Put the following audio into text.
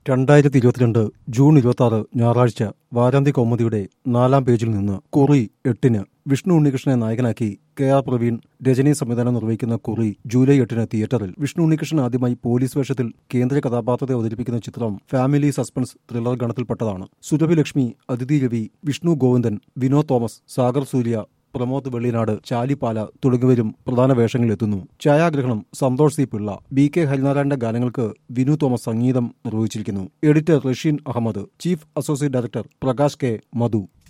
രണ്ടായിരത്തി ഇരുപത്തിരണ്ട് ജൂൺ ഇരുപത്തി ആറ് ഞായറാഴ്ച വാരാന്ത്യ കൗമുദിയുടെ നാലാം പേജിൽ നിന്ന് കുറി എട്ടിന് വിഷ്ണു ഉണ്ണികൃഷ്ണനെ നായകനാക്കി കെ ആർ പ്രവീൺ രജനി സംവിധാനം നിർവഹിക്കുന്ന കുറി ജൂലൈ എട്ടിന് തിയേറ്ററിൽ വിഷ്ണു ഉണ്ണികൃഷ്ണൻ ആദ്യമായി പോലീസ് വേഷത്തിൽ കേന്ദ്ര കഥാപാത്രത്തെ അവതരിപ്പിക്കുന്ന ചിത്രം ഫാമിലി സസ്പെൻസ് ത്രില്ലർ ഗണത്തിൽപ്പെട്ടതാണ് സുരഭി ലക്ഷ്മി അതിഥി രവി വിഷ്ണു ഗോവിന്ദൻ വിനോദ് തോമസ് സാഗർ സൂര്യ പ്രമോദ് വെള്ളിനാട് ചാലിപ്പാല തുടങ്ങിയവരും പ്രധാന വേഷങ്ങളിലെത്തുന്നു ഛായാഗ്രഹണം Santhosh C Pillai B K ഹരിനാരായണന്റെ ഗാനങ്ങൾക്ക് വിനു തോമസ് സംഗീതം നിർവഹിച്ചിരിക്കുന്നു editor Rasheen Ahammed chief associate director Prakash K മധു